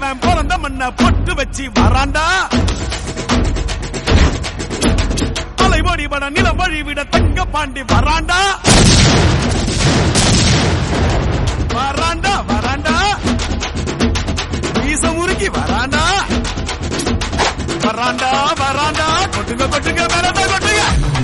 அவன் பிறந்த மண்ண பொட்டு வச்சு வராண்டா அலைமொழி பட நிலம் வழி விட தங்க பாண்டி வராண்டா வராண்டா வராண்டா மீச முறுக்கி வராண்டா வராண்டா வராண்டா கொட்டுங்க கொட்டுங்க மேலதான் கொட்டுங்க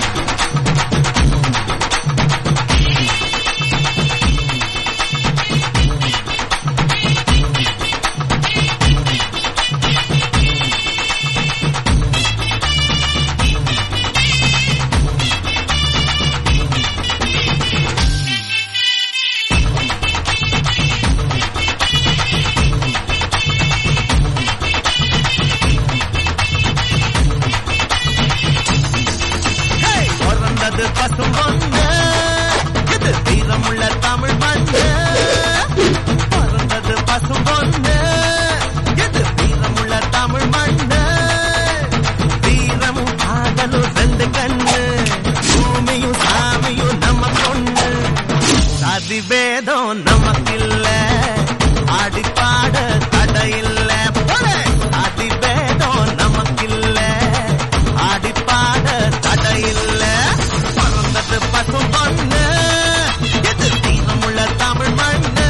பிறந்தது பசும் பொண்ணு இது வீரமுள்ள தமிழ் மண்ணு பிறந்தது பசும் பொண்ணு இது வீரமுள்ள தமிழ் மண்ணு வீரமும் காதலும் ரெண்டு கண்ணு பூமியும் சாமியும் நம்ம பொண்ணு சாதி வேதம் நமக்கில்ல ஆடி பாட தடையில்ல சாதி வேதம் நமக்கில்ல ஆடி பாட தடையில்ல பறந்தது பசும் பொண்ணு எது தீனமுள்ள தமிழ் மண்ணு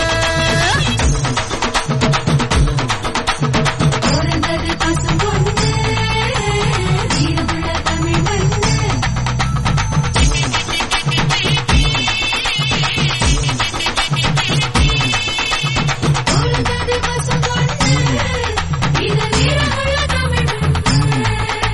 பிறந்தது பசும்பொன்னு, வீரமுள்ள தமிழ் மண்ணு. பிறந்தது பசும்பொன்னு, இது வீரமுள்ள தமிழ் மண்ணு.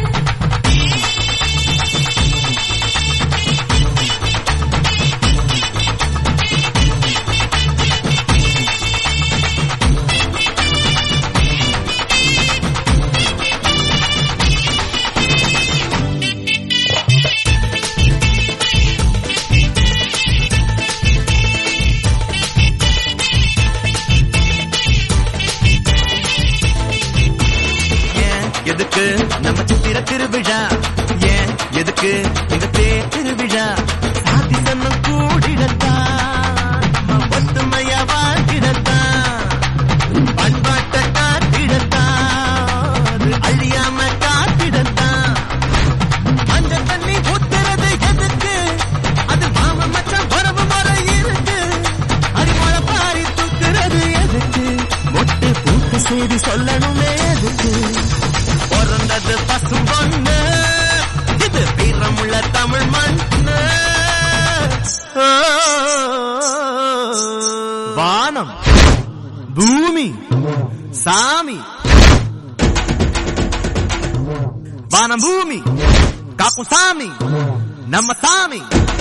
ஏன் எதுக்கு நம்ம சித்திர திருவிழா ஏன் எதுக்கு இந்த தேர் திருவிழா சாதி சன்னம் கூடிடத்தான் நம்ம ஒத்துமையா வாழ்கிடத்தான் பண்பாட்டை காத்திடத்தான் அது அழியாம காத்திடத்தான் மஞ்சள் தண்ணி ஊத்துறது எதுக்கு அது மாம மச்சான் உறவு முறை இருக்கு அடிமழை பாரி தூக்குறது எதுக்கு மொட்டு பூக்க செய்தி சொல்லணுமே எதுக்கு பிறந்தது பசும் பொண்ணு இது வீரமுள்ள தமிழ் மண்ணு வானம் பூமி சாமி வானம் பூமி காக்கும் சாமி நம்ம சாமி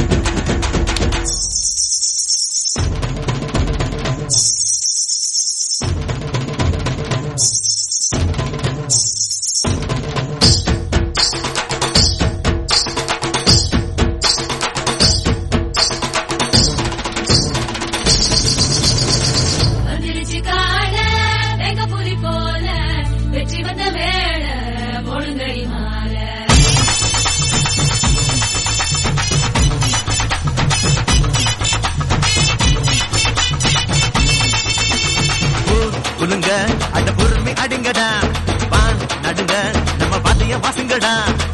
வந்துருச்சு கால வெங்க புலி போல வெற்றி வந்த வேள பொழுங்கடி மாலை குலுங்க அட பொறுமை அடிங்கடா பான் நடுங்க நம்ம பாதைய வாசுங்கடா